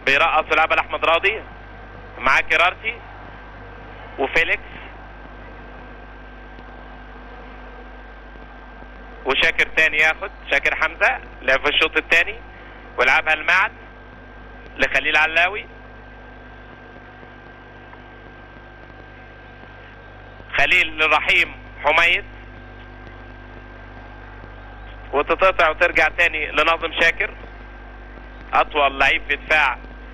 بيرقص ويلعبها لاحمد راضي معاه كيرارتي وفيليكس وشاكر تاني ياخد شاكر حمزه لعب في الشوط الثاني ويلعبها المعد لخليل علاوي خليل للرحيم حميد وتتقطع وترجع تاني لناظم شاكر اطول لعيب في دفاع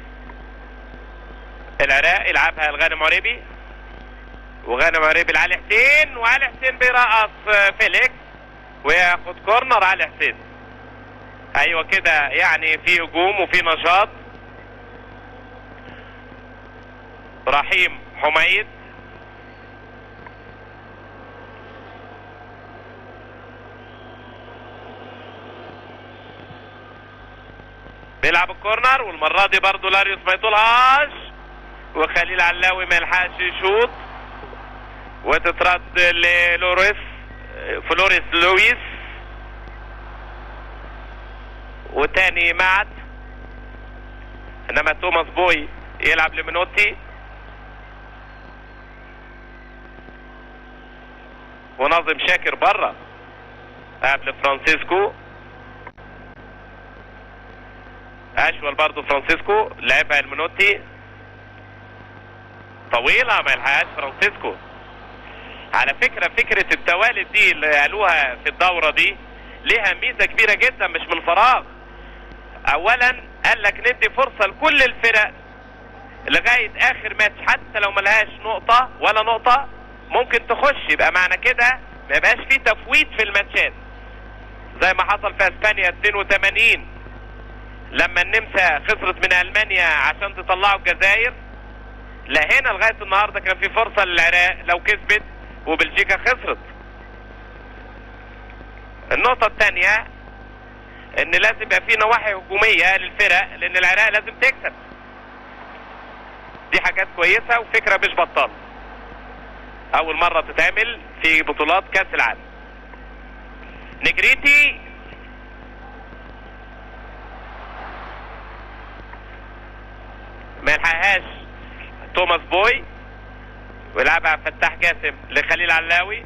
العراق يلعبها الغانم عريبي وغانم عريبي لعلي حسين وعلي حسين بيرقص فيليكس وياخد كورنر علي حسين ايوه كده يعني في هجوم وفي نشاط رحيم حميد بيلعب الكورنر والمره دي برضه لاريوس ما يطولهاش وخليل علاوي ما يلحقش يشوط وتترد للوريس فلوريس لويس وتاني معد انما توماس بوي يلعب لمنوتي وناظم شاكر بره قبل فرانسيسكو اشول برضه فرانسيسكو لعبها المنوتي طويلة ما يلحقهاش فرانسيسكو على فكرة فكرة التوالد دي اللي قالوها في الدورة دي ليها ميزة كبيرة جدا مش من فراغ اولا قال لك ندي فرصة لكل الفرق لغاية اخر ماتش حتى لو ملهاش نقطة ولا نقطة ممكن تخش يبقى معنى كده ما يبقاش في تفويت في الماتشات زي ما حصل في اسبانيا 82 لما النمسا خسرت من المانيا عشان تطلعوا الجزائر لا هنا لغايه النهارده كان في فرصه للعراق لو كسبت وبلجيكا خسرت النقطة الثانية ان لازم يبقى في نواحي هجومية للفرق لان العراق لازم تكسب دي حاجات كويسة وفكرة مش بطالة اول مرة تتعمل في بطولات كاس العالم نجريتي ما يلحقهاش توماس بوي ويلعبها فتاح جاسم لخليل علاوي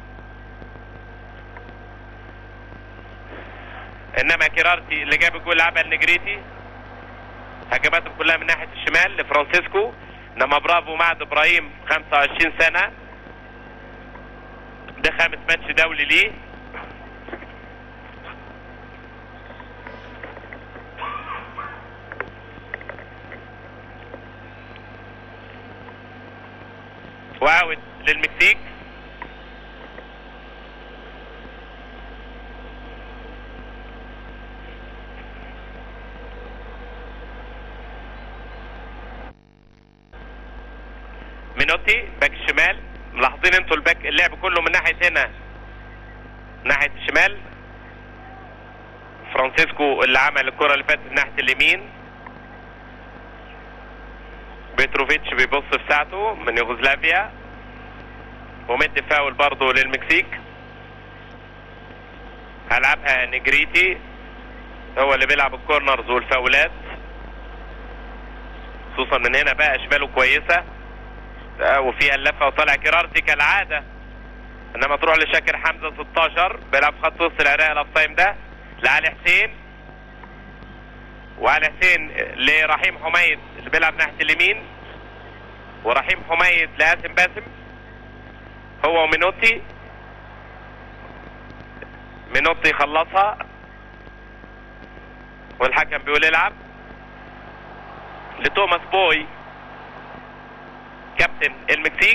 انما كيرارتي اللي جاب الجول لعبها لنجريتي هجماتهم كلها من ناحيه الشمال لفرانسيسكو انما برافو معد ابراهيم 25 سنه ده خامس ماتش دولي ليه واوت للمكسيك مينوتي باك الشمال ملاحظين انتوا الباك اللعب كله من ناحيه هنا ناحيه الشمال فرانسيسكو اللي عمل الكره اللي فاتت ناحيه اليمين بيتروفيتش بيبص في ساعته من يوغوسلافيا ومدي فاول برضه للمكسيك هلعبها نجريتي هو اللي بيلعب الكورنرز والفاولات خصوصا من هنا بقى شماله كويسه وفيها اللفه وطالع كيرارتي كالعاده انما تروح لشاكر حمزه 16 بيلعب في خط وسط العراق الاوف تايم ده لعلي حسين وعلي حسين لرحيم حميد اللي بيلعب ناحيه اليمين ورحيم حميد لقاسم باسم هو ومينوتي مينوتي خلصها والحكم بيقول العب لتوماس بوي كابتن المكسيك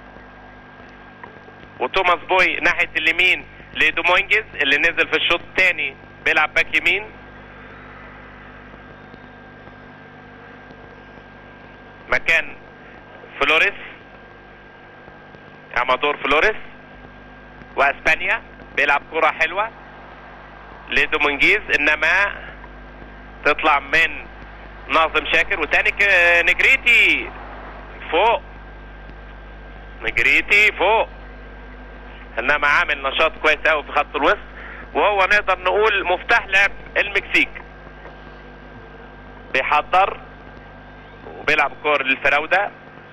وتوماس بوي ناحيه اليمين لدومونجز اللي نزل في الشوط الثاني بيلعب باك يمين مكان فلوريس امادور فلوريس واسبانيا بيلعب كرة حلوة لدومونجيز انما تطلع من ناظم شاكر وتاني نجريتي فوق نجريتي فوق انما عامل نشاط كويس قوي في خط الوسط وهو نقدر نقول مفتاح لعب المكسيك بيحضر بيلعب كور للفراودة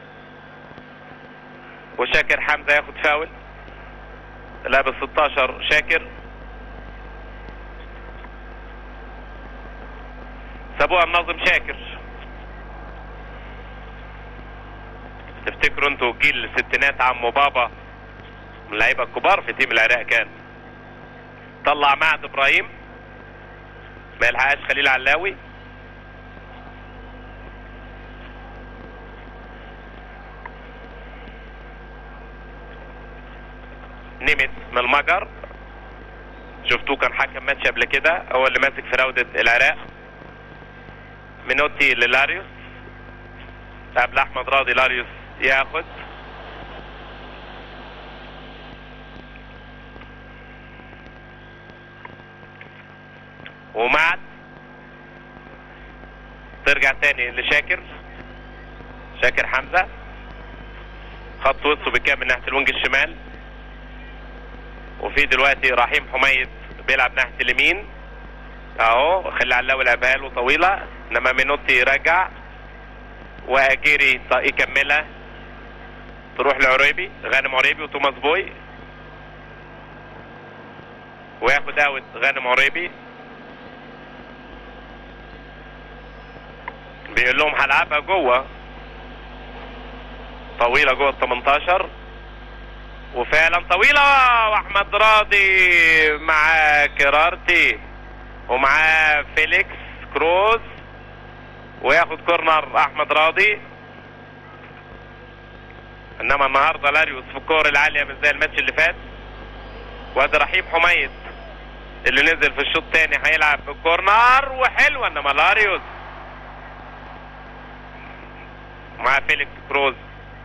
وشاكر حمزة ياخد فاول لابس 16 شاكر سابوها الناظم شاكر تفتكروا انتوا جيل الستينات عمو بابا من اللعيبه الكبار في تيم العراق كان طلع معد ابراهيم ما يلحقهاش خليل علاوي نمت من المجر شفتوه كان حكم ماتش قبل كده هو اللي ماسك في راوده العراق مينوتي للاريوس قبل احمد راضي لاريوس ياخد ومعد ترجع تاني لشاكر شاكر حمزة خط وسطه بالكامل ناحية الوينج الشمال وفي دلوقتي رحيم حميد بيلعب ناحية اليمين اهو خلي علاوي لعبها له طويلة انما مينوتي يرجع واجيري يكملها تروح لعريبي غانم عريبي وتوماس بوي وياخد اوت غانم عريبي بيقول لهم هلعبها جوه طويلة جوه ال 18 وفعلا طويلة واحمد راضي مع كرارتي ومعاه فيليكس كروز وياخد كورنر احمد راضي انما النهارده لاريوس في الكور العاليه مش زي الماتش اللي فات وادي رحيم حميد اللي نزل في الشوط الثاني هيلعب بالكورنر وحلوه انما لاريوس مع فيليكس كروز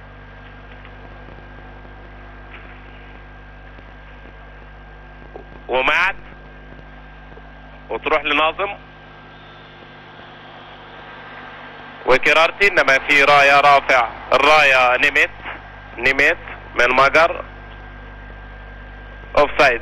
ومعد وتروح لناظم وكرارتي انما في رايه رافع الرايه نمت نمت من مجر اوف سايد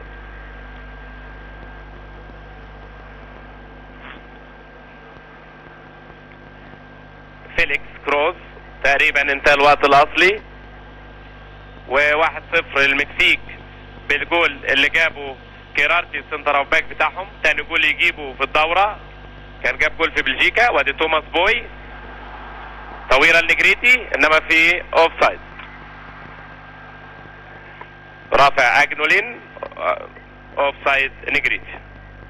فيليكس كروز تقريبا انتهى الوقت الاصلي وواحد صفر للمكسيك بالجول اللي جابه كيرارتي السنتر اوف باك بتاعهم تاني جول يجيبه في الدوره كان جاب جول في بلجيكا وادي توماس بوي طويله النجريتي انما في اوف سايد رافع اجنولين اوف سايد نجريتي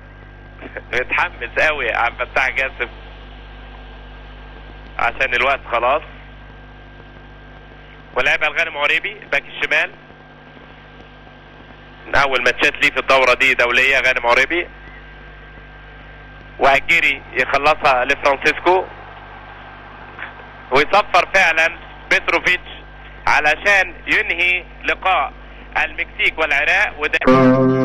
متحمس قوي عم فتح جاسم عشان الوقت خلاص ولعبها الغانم عريبي باك الشمال من اول ماتشات ليه في الدوره دي دوليه غانم عريبي وهجيري يخلصها لفرانسيسكو ويصفر فعلا بتروفيتش علشان ينهي لقاء المكسيك والعراق وده